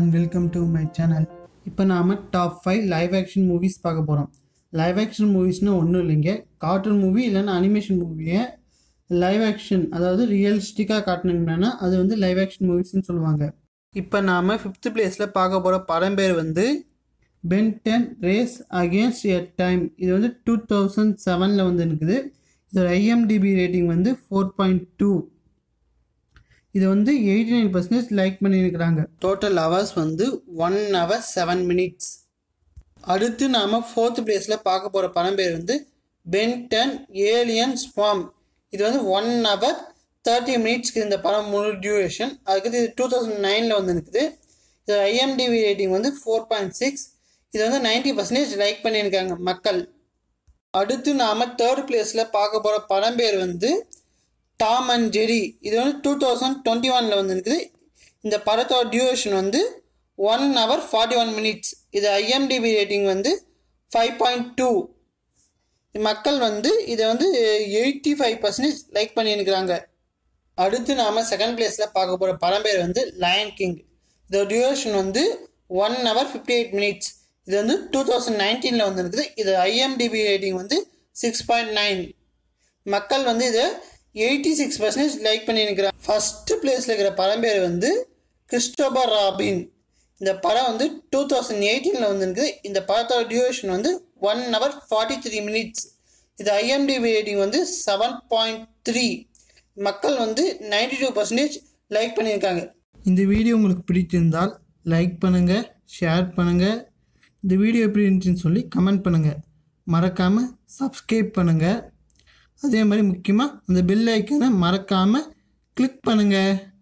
and welcome to my channel இப்போ நாம் top five live action movies பார்க்க போகிறோம் லைவ் ஆக்ஷன் மூவிஸ்னால் ஒன்றும் இல்லைங்க கார்ட்டூன் மூவி இல்லைன்னா அனிமேஷன் மூவியை லைவ் ஆக்ஷன் அதாவது ரியலிஸ்டிக்காக காட்டணுங்கன்னா அது வந்து லைவ் ஆக்ஷன் மூவிஸ்னு சொல்லுவாங்க இப்போ நாம் ஃபிஃப்த் பிளேஸில் பார்க்க போகிற படம் பேர் வந்து Ben ten race against a time இது வந்து டூ தௌசண்ட் செவனில் வந்து இருக்குது இதோட ஐஎம்டிபி ரேட்டிங் வந்து ஃபோர் பாயிண்ட் டூ இது வந்து எயிட்டி நைன் பர்சன்டேஜ் லைக் பண்ணியிருக்கிறாங்க டோட்டல் ஹவர்ஸ் வந்து ஒன் ஹவர் செவன் மினிட்ஸ் அடுத்து நாம் ஃபோர்த் பிளேஸில் பார்க்க போகிற படம் பேர் வந்து பென்டன் ஏலியன் ஸ்வாம் இது வந்து ஒன் ஹவர் தேர்ட்டி மினிட்ஸ்க்கு இந்த படம் முழு டியூரேஷன் அதுக்கு இது டூ தௌசண்ட் நைனில் வந்து இருக்குது இது ஐஎம்டிவி ரேட்டிங் வந்து ஃபோர் பாயிண்ட் சிக்ஸ் இது வந்து நைன்ட்டி பர்சன்டேஜ் லைக் பண்ணியிருக்காங்க மக்கள் அடுத்து நாம் தேர்ட் பிளேஸில் பார்க்க போகிற படம் பேர் வந்து டாம் அண்ட் ஜெரி இது வந்து டூ தௌசண்ட் டுவெண்ட்டி ஒனில் வந்து இருக்குது இந்த படத்தோட டியூரேஷன் வந்து one hour forty one minutes இது ஐஎம்டிபி ரேட்டிங் வந்து ஃபைவ் பாயிண்ட் டூ மக்கள் வந்து இதை வந்து எயிட்டி ஃபைவ் பர்சன்டேஜ் லைக் பண்ணியிருக்கிறாங்க அடுத்து நாம் செகண்ட் பிளேஸில் பார்க்க போகிற படம் பேர் வந்து லயன் கிங் இதோட டியூரேஷன் வந்து one hour fifty eight minutes இது வந்து டூ தௌசண்ட் நைன்டீனில் வந்து இருக்குது இது ஐஎம்டிபி ரேட்டிங் வந்து சிக்ஸ் பாயிண்ட் நைன் மக்கள் வந்து இதை எயிட்டி சிக்ஸ் பர்சன்டேஜ் லைக் பண்ணியிருக்கிறாங்க ஃபஸ்ட்டு பிளேஸில் இருக்கிற படம் பேர் வந்து கிறிஸ்டோபர் ராபின் இந்த படம் வந்து டூ தௌசண்ட் எயிட்டீனில் வந்துருக்கு இந்த படத்தோட டியூரேஷன் வந்து one hour forty three minutes இது ஐஎம்டிபி ரேட்டிங் வந்து செவன் பாயிண்ட் த்ரீ மக்கள் வந்து நைன்டி டூ பர்சன்டேஜ் லைக் பண்ணியிருக்காங்க இந்த வீடியோ உங்களுக்கு பிடித்திருந்தால் லைக் பண்ணுங்கள் ஷேர் பண்ணுங்கள் இந்த வீடியோ எப்படி இருந்துச்சுன்னு சொல்லி கமெண்ட் பண்ணுங்கள் மறக்காமல் சப்ஸ்கிரைப் பண்ணுங்கள் அதே மாதிரி முக்கியமாக அந்த பெல் ஐக்கனை மறக்காமல் கிளிக் பண்ணுங்கள்